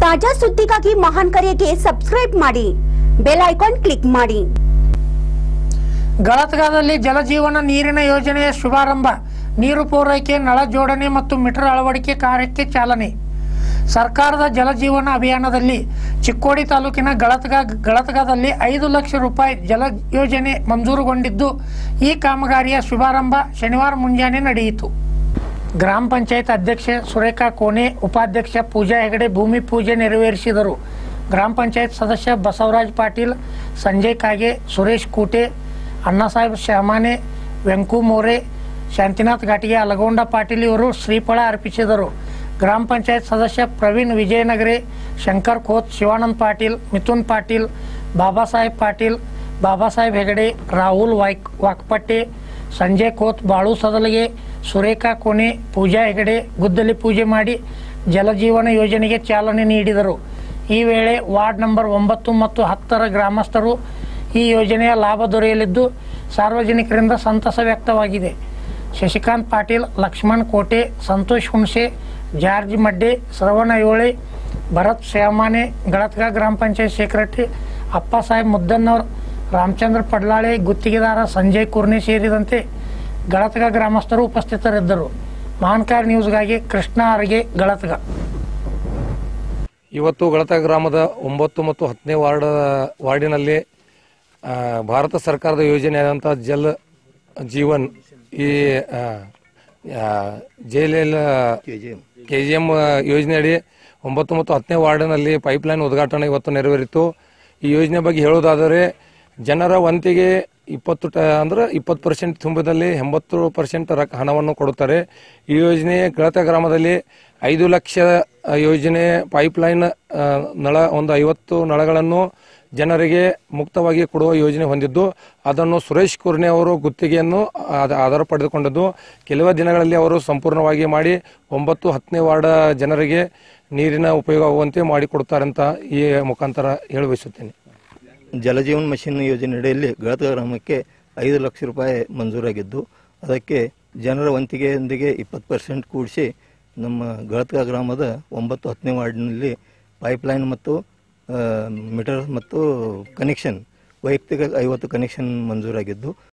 ತಾಜಾ ಸುದ್ದಿಗಾಗಿ ಮಹಾನ್ ಕರೆಗೆ ಸಬ್ಸ್ಕ್ರೈಬ್ ಮಾಡಿ ಬೆಲ್ ಐಕಾನ್ ಕ್ಲಿಕ್ ಮಾಡಿ ಗಳತ್ಗಾದಲ್ಲಿ ಜಲಜೀವನ ನೀರಿನ ಯೋಜನೆಯ ಶುಭಾರಂಭ ನೀರು ಪೂರೈಕೆ ನಳ ಜೋಡಣೆ ಮತ್ತು ಮೀಟರ್ ಅಳವಡಿಕೆ ಕಾರ್ಯಕ್ಕೆ ಚಾಲನೆ ಸರ್ಕಾರದ ಜಲಜೀವನ ಅಭಿಯಾನದಲ್ಲಿ ಚಿಕ್ಕೋಡಿ ತಾಲೂಕಿನ ಗಳತ್ಗ ಗಳತ್ಗದಲ್ಲಿ ಐದು ಲಕ್ಷ ರೂಪಾಯಿ ಜಲ ಯೋಜನೆ ಮಂಜೂರುಗೊಂಡಿದ್ದು ಈ ಕಾಮಗಾರಿಯ ಶುಭಾರಂಭ ಶನಿವಾರ ಮುಂಜಾನೆ ನಡೆಯಿತು ಗ್ರಾಮ ಪಂಚಾಯತ್ ಅಧ್ಯಕ್ಷೆ ಸುರೇಖಾ ಕೋನೆ ಉಪಾಧ್ಯಕ್ಷ ಪೂಜಾ ಹೆಗಡೆ ಭೂಮಿ ಪೂಜೆ ನೆರವೇರಿಸಿದರು ಗ್ರಾಮ ಪಂಚಾಯತ್ ಸದಸ್ಯ ಬಸವರಾಜ್ ಪಾಟೀಲ್ ಸಂಜಯ್ ಕಾಗೆ ಸುರೇಶ್ ಕೂಟೆ ಅಣ್ಣಾಸಾಹೇಬ್ ಶ್ಯಾಮಾನೆ ವೆಂಕು ಮೋರೆ ಶಾಂತಿನಾಥ್ ಘಾಟಿಗೆ ಅಲಗೊಂಡ ಪಾಟೀಲ್ ಇವರು ಶ್ರೀಫಳ ಅರ್ಪಿಸಿದರು ಗ್ರಾಮ ಪಂಚಾಯತ್ ಸದಸ್ಯ ಪ್ರವೀಣ್ ವಿಜಯನಗರೆ ಶಂಕರ್ ಖೋತ್ ಶಿವಾನಂದ್ ಪಾಟೀಲ್ ಮಿಥುನ್ ಪಾಟೀಲ್ ಬಾಬಾ ಸಾಹೇಬ್ ಪಾಟೀಲ್ ಬಾಬಾ ಸಾಹೇಬ್ ಹೆಗಡೆ ರಾಹುಲ್ ವಾಯ್ಕ್ ವಾಕ್ಪಟ್ಟೆ ಸಂಜಯ್ ಖೋತ್ ಬಾಳು ಸದಲಿಗೆ ಸುರೇಖಾ ಕೋನೆ ಪೂಜಾ ಹೆಗಡೆ ಗುದ್ದಲಿ ಪೂಜೆ ಮಾಡಿ ಜಲಜೀವನ ಯೋಜನೆಗೆ ಚಾಲನೆ ನೀಡಿದರು ಈ ವೇಳೆ ವಾರ್ಡ್ ನಂಬರ್ ಒಂಬತ್ತು ಮತ್ತು ಹತ್ತರ ಗ್ರಾಮಸ್ಥರು ಈ ಯೋಜನೆಯ ಲಾಭ ದೊರೆಯಲಿದ್ದು ಸಾರ್ವಜನಿಕರಿಂದ ಸಂತಸ ವ್ಯಕ್ತವಾಗಿದೆ ಶಶಿಕಾಂತ್ ಪಾಟೀಲ್ ಲಕ್ಷ್ಮಣ್ ಕೋಟೆ ಸಂತೋಷ್ ಹುಣಸೆ ಜಾರ್ಜ್ ಮಡ್ಡೆ ಶ್ರವಣ ಯೋಳೆ ಭರತ್ ಶ್ಯಾಮಾನೆ ಗಳತ್ಗಾ ಗ್ರಾಮ ಪಂಚಾಯತ್ ಸೆಕ್ರೆಟರಿ ಅಪ್ಪ ಸಾಹೇಬ್ ಮುದ್ದನ್ನವರ್ ರಾಮಚಂದ್ರ ಪಡ್ಲಾಳೆ ಗುತ್ತಿಗೆದಾರ ಸಂಜಯ್ ಕುರ್ನೆ ಸೇರಿದಂತೆ ಗಳತ್ಗಾ ಗ್ರಾಮಸ್ಥರು ಉಪಸ್ಥಿತರಿದ್ದರು ಮಹಾನ್ಕಾರ್ ನ್ಯೂಸ್ಗಾಗಿ ಕೃಷ್ಣ ಅರ್ಗೆ ಗಳತ್ಗಾ ಇವತ್ತು ಗಳತ ಗ್ರಾಮದ ಒಂಬತ್ತು ಮತ್ತು ಹತ್ತನೇ ವಾರ್ಡ್ ವಾರ್ಡಿನಲ್ಲಿ ಆ, ಭಾರತ ಸರ್ಕಾರದ ಯೋಜನೆಯಾದಂಥ ಜಲ್ ಜೀವನ್ ಈ ಜೆಎಲ್ ಕೆ ಜಿ ಎಂ ಯೋಜನೆಯಡಿ ಒಂಬತ್ತು ಮತ್ತು ಹತ್ತನೇ ವಾರ್ಡಿನಲ್ಲಿ ಪೈಪ್ಲೈನ್ ಉದ್ಘಾಟನೆ ಇವತ್ತು ನೆರವೇರಿತು ಈ ಯೋಜನೆ ಬಗ್ಗೆ ಹೇಳೋದಾದರೆ ಜನರ ವಂತಿಗೆ ಇಪ್ಪತ್ತು ಟ ಅಂದ್ರೆ ಇಪ್ಪತ್ತು ಪರ್ಸೆಂಟ್ ತುಂಬಿದಲ್ಲಿ ಎಂಬತ್ತು ಪರ್ಸೆಂಟ್ ರಕ್ ಹಣವನ್ನು ಕೊಡುತ್ತಾರೆ ಈ ಯೋಜನೆ ಗಳತ ಗ್ರಾಮದಲ್ಲಿ ಐದು ಲಕ್ಷ ಆ, ಯೋಜನೆ ಪೈಪ್ಲೈನ್ ಆ, ನಳ ಒಂದು ಐವತ್ತು ನಳಗಳನ್ನು ಜನರಿಗೆ ಮುಕ್ತವಾಗಿ ಕೊಡುವ ಯೋಜನೆ ಹೊಂದಿದ್ದು ಅದನ್ನು ಸುರೇಶ್ ಕುರ್ನೆ ಅವರು ಗುತ್ತಿಗೆಯನ್ನು ಆದ- ಆಧಾರ ಪಡೆದುಕೊಂಡದ್ದು ಕೆಲವೇ ದಿನಗಳಲ್ಲಿ ಅವರು ಸಂಪೂರ್ಣವಾಗಿ ಮಾಡಿ ಒಂಬತ್ತು ಹತ್ತನೇ ವಾರ್ಡ್ ಜನರಿಗೆ ನೀರಿನ ಉಪಯೋಗ ಆಗುವಂತೆ ಮಾಡಿಕೊಡುತ್ತಾರೆ ಅಂತ ಈ ಮುಖಾಂತರ ಹೇಳಿ ಬಯಸುತ್ತೇನೆ ಜಲಜೀವನ್ ಮಿಷನ್ ಯೋಜನೆಯಡಿಯಲ್ಲಿ ಗಳತ ಗ್ರಾಮಕ್ಕೆ ಐದು ಲಕ್ಷ ರೂಪಾಯಿ ಮಂಜೂರಾಗಿದ್ದು ಅದಕ್ಕೆ ಜನರ ವಂತಿಗೆಯೊಂದಿಗೆ ಇಪ್ಪತ್ತು ಪರ್ಸೆಂಟ್ ಕೂಡಿಸಿ ನಮ್ಮ ಗಳತ ಗ್ರಾಮದ ಒಂಬತ್ತು ಹತ್ತನೇ ವಾರ್ಡ್ನಲ್ಲಿ ಪೈಪ್ಲೈನ್ ಮತ್ತು ಆ, ಮೀಟರ್ ಮತ್ತು ಕನೆಕ್ಷನ್ ವೈಯಕ್ತಿಕ ಐವತ್ತು ಕನೆಕ್ಷನ್ ಮಂಜೂರಾಗಿದ್ದು